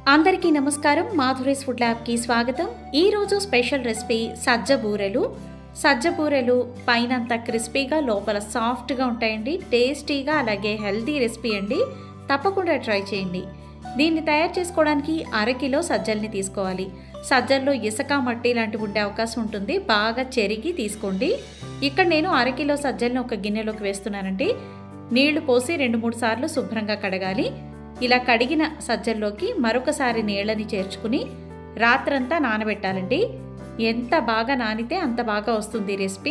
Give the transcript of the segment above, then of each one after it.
అందరికీ నమస్కారం మాధురీస్ ఫుడ్ ల్యాబ్కి స్వాగతం ఈరోజు స్పెషల్ రెసిపీ సజ్జ బూరెలు సజ్జ బూరెలు పైనంతా క్రిస్పీగా లోపల సాఫ్ట్గా ఉంటాయండి టేస్టీగా అలాగే హెల్తీ రెసిపీ అండి తప్పకుండా ట్రై చేయండి దీన్ని తయారు చేసుకోవడానికి అరకిలో సజ్జల్ని తీసుకోవాలి సజ్జల్లో ఇసుక మట్టి లాంటివి ఉండే అవకాశం ఉంటుంది బాగా చెరిగి తీసుకోండి ఇక్కడ నేను అరకిలో సజ్జల్ని ఒక గిన్నెలోకి వేస్తున్నానండి నీళ్లు పోసి రెండు మూడు సార్లు శుభ్రంగా కడగాలి ఇలా కడిగిన సజ్జల్లోకి మరొకసారి నీళ్ళని చేర్చుకుని రాత్రంతా నానబెట్టాలండి ఎంత బాగా నానితే అంత బాగా వస్తుంది రెసిపీ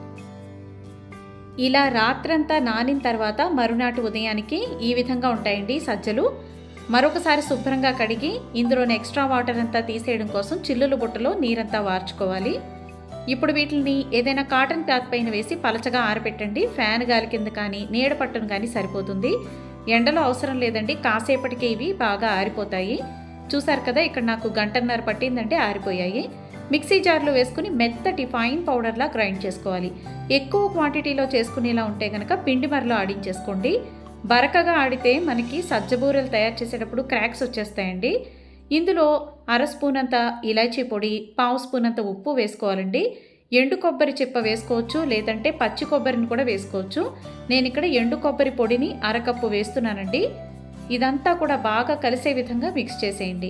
ఇలా రాత్రంతా నానిన తర్వాత మరునాటి ఉదయానికి ఈ విధంగా ఉంటాయండి సజ్జలు మరొకసారి శుభ్రంగా కడిగి ఇందులోని ఎక్స్ట్రా వాటర్ అంతా తీసేయడం కోసం చిల్లుల బుట్టలో నీరంతా వార్చుకోవాలి ఇప్పుడు వీటిని ఏదైనా కాటన్ క్లాత్ పైన వేసి పలచగా ఆరబెట్టండి ఫ్యాన్ గాలి కింద కానీ నీడ పట్టును కానీ సరిపోతుంది ఎండలో అవసరం లేదండి కాసేపటికి ఇవి బాగా ఆరిపోతాయి చూసారు కదా ఇక్కడ నాకు గంటన్నర పట్టిందంటే ఆరిపోయాయి మిక్సీ జార్లో వేసుకుని మెత్తటి ఫైన్ పౌడర్లా గ్రైండ్ చేసుకోవాలి ఎక్కువ క్వాంటిటీలో చేసుకునేలా ఉంటే కనుక పిండి మరలో ఆడించేసుకోండి బరకగా ఆడితే మనకి సజ్జబూరలు తయారు చేసేటప్పుడు క్రాక్స్ వచ్చేస్తాయండి ఇందులో అర స్పూన్ అంత ఇలాచీ పొడి పావు స్పూన్ అంత ఉప్పు వేసుకోవాలండి ఎండు కొబ్బరి చిప్ప వేసుకోవచ్చు లేదంటే పచ్చి కొబ్బరిని కూడా వేసుకోవచ్చు నేను ఇక్కడ ఎండు కొబ్బరి పొడిని అరకప్పు వేస్తున్నానండి ఇదంతా కూడా బాగా కలిసే విధంగా మిక్స్ చేసేయండి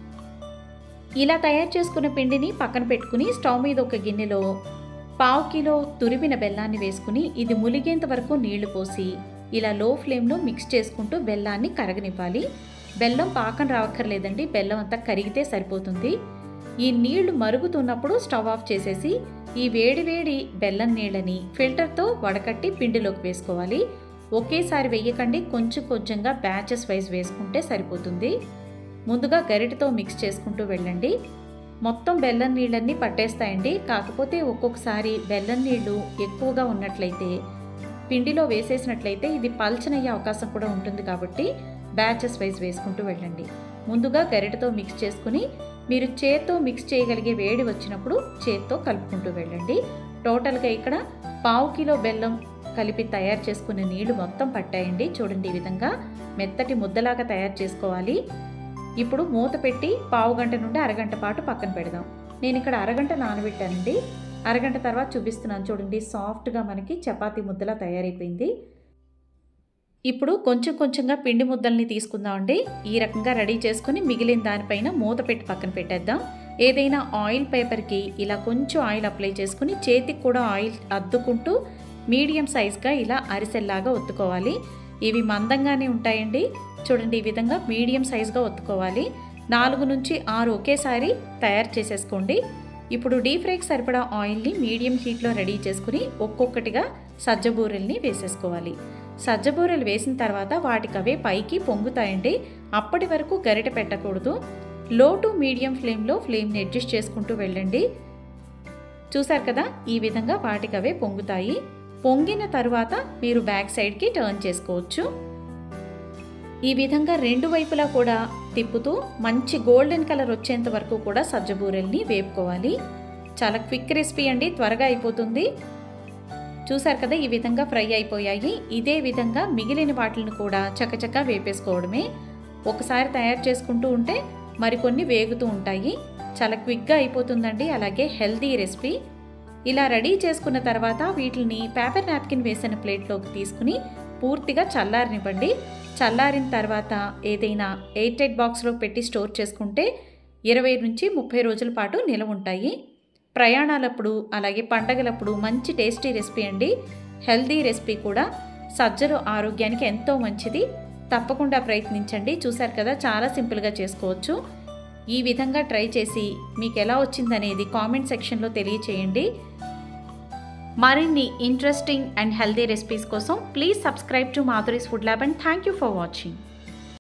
ఇలా తయారు చేసుకున్న పిండిని పక్కన పెట్టుకుని స్టవ్ మీద ఒక గిన్నెలో పావు కిలో తురిమిన బెల్లాన్ని వేసుకుని ఇది ములిగేంత వరకు నీళ్లు పోసి ఇలా లో ఫ్లేమ్లో మిక్స్ చేసుకుంటూ బెల్లాన్ని కరగనివ్వాలి బెల్లం పాకం రావక్కర్లేదండి బెల్లం అంతా కరిగితే సరిపోతుంది ఈ నీళ్లు మరుగుతున్నప్పుడు స్టవ్ ఆఫ్ చేసేసి ఈ వేడి వేడి బెల్లం నీళ్ళని ఫిల్టర్తో వడకట్టి పిండిలోకి వేసుకోవాలి ఒకేసారి వేయకండి కొంచెం కొంచెంగా బ్యాచెస్ వైజ్ వేసుకుంటే సరిపోతుంది ముందుగా గరిటతో మిక్స్ చేసుకుంటూ వెళ్ళండి మొత్తం బెల్లం నీళ్ళన్నీ పట్టేస్తాయండి కాకపోతే ఒక్కొక్కసారి బెల్లం నీళ్లు ఎక్కువగా ఉన్నట్లయితే పిండిలో వేసేసినట్లయితే ఇది పల్చనయ్యే అవకాశం కూడా ఉంటుంది కాబట్టి బ్యాచెస్ వైజ్ వేసుకుంటూ వెళ్ళండి ముందుగా గరిటతో మిక్స్ చేసుకుని మీరు చేత్తో మిక్స్ చేయగలిగే వేడి వచ్చినప్పుడు చేత్తో కలుపుకుంటూ వెళ్ళండి టోటల్గా ఇక్కడ పావు కిలో బెల్లం కలిపి తయారు చేసుకునే నీళ్లు మొత్తం పట్టాయండి చూడండి ఈ విధంగా మెత్తటి ముద్దలాగా తయారు చేసుకోవాలి ఇప్పుడు మూత పెట్టి పావు గంట నుండి అరగంట పాటు పక్కన పెడదాం నేను ఇక్కడ అరగంట నానబెట్టానండి అరగంట తర్వాత చూపిస్తున్నాను చూడండి సాఫ్ట్గా మనకి చపాతీ ముద్దలా తయారైపోయింది ఇప్పుడు కొంచెం కొంచెంగా పిండి ముద్దల్ని తీసుకుందామండి ఈ రకంగా రెడీ చేసుకుని మిగిలిన దానిపైన మూత పెట్టి పక్కన పెట్టేద్దాం ఏదైనా ఆయిల్ పేపర్కి ఇలా కొంచెం ఆయిల్ అప్లై చేసుకుని చేతికి కూడా ఆయిల్ అద్దుకుంటూ మీడియం సైజ్గా ఇలా అరిసెల్లాగా ఒత్తుకోవాలి ఇవి మందంగానే ఉంటాయండి చూడండి ఈ విధంగా మీడియం సైజ్గా ఒత్తుకోవాలి నాలుగు నుంచి ఆరు ఒకేసారి తయారు చేసేసుకోండి ఇప్పుడు డీప్ ఫ్రైకి సరిపడా ఆయిల్ని మీడియం హీట్లో రెడీ చేసుకుని ఒక్కొక్కటిగా సజ్జబూరెల్ని వేసేసుకోవాలి సజ్జబూరెలు వేసిన తర్వాత వాటికవే పైకి పొంగుతాయండి అప్పటి వరకు గరిటె పెట్టకూడదు లో టు మీడియం ఫ్లేమ్లో ఫ్లేమ్ని అడ్జస్ట్ చేసుకుంటూ వెళ్ళండి చూసారు కదా ఈ విధంగా వాటికవే పొంగుతాయి పొంగిన తర్వాత మీరు బ్యాక్ సైడ్కి టర్న్ చేసుకోవచ్చు ఈ విధంగా రెండు వైపులా కూడా తిప్పుతూ మంచి గోల్డెన్ కలర్ వచ్చేంత వరకు కూడా సజ్జబూరెల్ని వేపుకోవాలి చాలా క్విక్ రెసిపీ అండి త్వరగా అయిపోతుంది చూసారు కదా ఈ విధంగా ఫ్రై అయిపోయాయి ఇదే విధంగా మిగిలిన వాటిని కూడా చకచకా వేపేసుకోవడమే ఒకసారి తయారు చేసుకుంటూ ఉంటే మరికొన్ని వేగుతూ ఉంటాయి చాలా క్విక్గా అయిపోతుందండి అలాగే హెల్తీ రెసిపీ ఇలా రెడీ చేసుకున్న తర్వాత వీటిని పేపర్ నాప్కిన్ వేసిన ప్లేట్లోకి తీసుకుని పూర్తిగా చల్లారనివ్వండి చల్లారిన తర్వాత ఏదైనా ఎయిర్ టైట్ బాక్స్లో పెట్టి స్టోర్ చేసుకుంటే ఇరవై నుంచి ముప్పై రోజుల పాటు నిలవ ఉంటాయి ప్రయాణాలప్పుడు అలాగే పండగలప్పుడు మంచి టేస్టీ రెసిపీ అండి హెల్దీ రెసిపీ కూడా సజ్జలు ఆరోగ్యానికి ఎంతో మంచిది తప్పకుండా ప్రయత్నించండి చూశారు కదా చాలా సింపుల్గా చేసుకోవచ్చు ఈ విధంగా ట్రై చేసి మీకు ఎలా వచ్చిందనేది కామెంట్ సెక్షన్లో తెలియచేయండి మరిన్ని ఇంట్రెస్టింగ్ అండ్ హెల్దీ రెసిపీస్ కోసం please subscribe to Madhuri's food lab and thank you for watching